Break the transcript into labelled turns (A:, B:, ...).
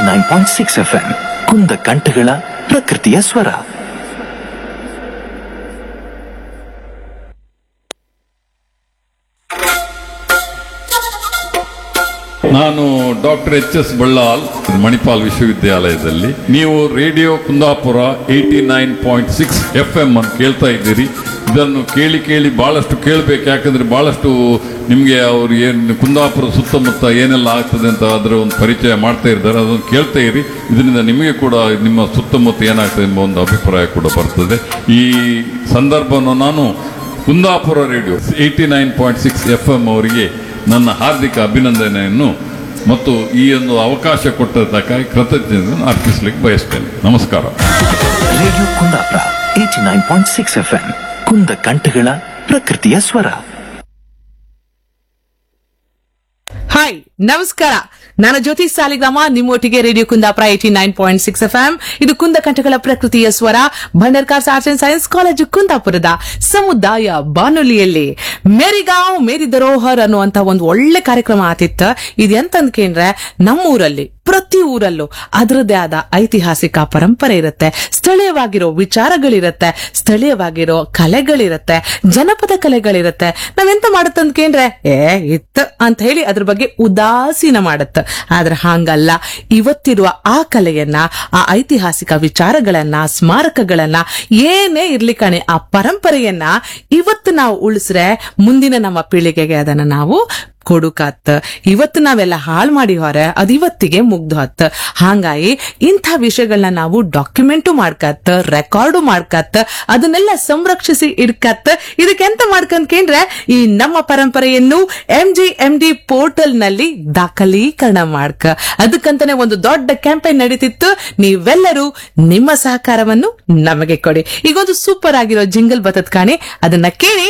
A: eighty nine point six F M ಕುಂದ ಕಂಠಗಳ ಪ್ರಕೃತಿಯ ಸ್ವರ
B: ನಾನು doctor H S Ballal Manipal ವಿಶ್ವವಿದ್ಯಾಲಯದಲ್ಲಿ ನೀವು radio Kundapura eighty nine point six F M ಅನ್ನು ಕೇಳ್ತಾ ಇದ್ದೀರಿ ಇದನ್ನು ಕೇಳಿ ಕೇಳಿ ಬಹಳಷ್ಟು ಕೇಳಬೇಕು ಯಾಕಂದ್ರೆ ಬಹಳಷ್ಟು ನಿಮಗೆ ಅವ್ರು ಏನು ಕುಂದಾಪುರ ಸುತ್ತಮುತ್ತ ಏನೆಲ್ಲ ಆಗ್ತದೆ ಅಂತ ಅದರ ಒಂದು ಪರಿಚಯ ಮಾಡ್ತಾ ಇದ್ದಾರೆ ಅದನ್ನು ಕೇಳ್ತಾ ಇರಿ ಇದರಿಂದ ನಿಮಗೆ ಕೂಡ ನಿಮ್ಮ ಸುತ್ತಮುತ್ತ ಏನಾಗ್ತದೆ ಎಂಬ ಒಂದು ಅಭಿಪ್ರಾಯ ಕೂಡ ಬರ್ತದೆ ಈ ಸಂದರ್ಭವನ್ನು ನಾನು Kundapura radio eighty nine point six F M ಅವರಿಗೆ ನನ್ನ ಹಾರ್ದಿಕ ಅಭಿನಂದನೆಯನ್ನು ಮತ್ತು ಈ ಒಂದು ಅವಕಾಶ ಕೊಟ್ಟದ್ದಕ್ಕಾಗಿ ಕೃತಜ್ಞತೆಯನ್ನು ಅರ್ಪಿಸಲಿಕ್ಕೆ ಬಯಸ್ತೇನೆ ನಮಸ್ಕಾರ
A: radio Kundapura eighty nine point six F M ಕುಂದ ಕಂಠಗಳ ಪ್ರಕೃತಿಯ ಸ್ವರ
C: ಹಾಯ್ ನಮಸ್ಕಾರ ನಾನು ಜ್ಯೋತಿ ಸಾಲಿಗ್ರಾಮ ನಿಮ್ಮೊಟ್ಟಿಗೆ radio Kundapura eighty nine point six F M ಇದು ಕುಂದ ಕಂಠಗಳ ಪ್ರಕೃತಿಯ ಸ್ವರ Bhandarkars arts and science college ಕುಂದಾಪುರದ ಸಮುದಾಯ ಬಾನುಲಿಯಲ್ಲಿ ಮೇರಿಗಾಂವ್ ಮೇರಿ ಧರೋಹರ್ ಅನ್ನುವಂತ ಒಂದು ಒಳ್ಳೆ ಕಾರ್ಯಕ್ರಮ ಆತಿತ್ತ ಇದು ಎಂತಂದ್ಕೇಂದ್ರೆ ನಮ್ಮೂರಲ್ಲಿ ಪ್ರತಿ ಊರಲ್ಲೂ ಅದರದ್ದೇ ಆದ ಐತಿಹಾಸಿಕ ಪರಂಪರೆ ಇರುತ್ತೆ ಸ್ಥಳೀಯವಾಗಿರೋ ವಿಚಾರಗಳಿರತ್ತೆ ಸ್ಥಳೀಯವಾಗಿರೋ ಕಲೆಗಳಿರತ್ತೆ ಜನಪದ ಕಲೆಗಳಿರತ್ತೆ ನಾವೆಂತ ಮಾಡುತ್ತಂದ್ಕೇಂದ್ರೆ ಏ ಇತ್ತು ಅಂತ ಹೇಳಿ ಅದ್ರ ಬಗ್ಗೆ ಉದಾಸೀನ ಮಾಡುತ್ತ ಆದ್ರೆ ಹಾಂಗಲ್ಲ ಇವತ್ತಿರುವ ಆ ಕಲೆಯನ್ನ ಆ ಐತಿಹಾಸಿಕ ವಿಚಾರಗಳನ್ನ ಸ್ಮಾರಕಗಳನ್ನ ಏನೇ ಇರ್ಲಿ ಕಣೆ ಆ ಪರಂಪರೆಯನ್ನ ಇವತ್ತು ನಾವು ಉಳಿಸ್ರೆ ಮುಂದಿನ ನಮ್ಮ ಪೀಳಿಗೆಗೆ ಅದನ್ನ ನಾವು ಕೊಡುಕತ್ ಇವತ್ತು ನಾವೆಲ್ಲ ಹಾಳು ಮಾಡಿ ಹೊರ ಅದ್ ಇವತ್ತಿಗೆ ಮುಗ್ದು ಹತ್ ಹಾಂಗಾಗಿ ಇಂಥ ವಿಷಯಗಳನ್ನ ನಾವು ಡಾಕ್ಯುಮೆಂಟು ಮಾಡ್ಕತ್ ರೆಕಾರ್ಡು ಮಾಡ್ಕತ್ ಅದನ್ನೆಲ್ಲ ಸಂರಕ್ಷಿಸಿ ಇಡ್ಕತ್ ಇದಕ್ಕೆ ಎಂತ ಮಾಡ್ಕಂದ್ಕೇಂದ್ರೆ ಈ ನಮ್ಮ ಪರಂಪರೆಯನ್ನು M G M D portal ನಲ್ಲಿ ದಾಖಲೀಕರಣ ಮಾಡ್ಕ ಅದಕ್ಕಂತಾನೆ ಒಂದು ದೊಡ್ಡ ಕ್ಯಾಂಪೇನ್ ನಡೀತಿತ್ತು ನೀವೆಲ್ಲರೂ ನಿಮ್ಮ ಸಹಕಾರವನ್ನು ನಮಗೆ ಕೊಡಿ ಈಗೊಂದು ಸೂಪರ್ ಆಗಿರೋ ಜಿಂಗಲ್ ಬತತ್ ಕಾಣಿ ಅದನ್ನ ಕೇಳಿ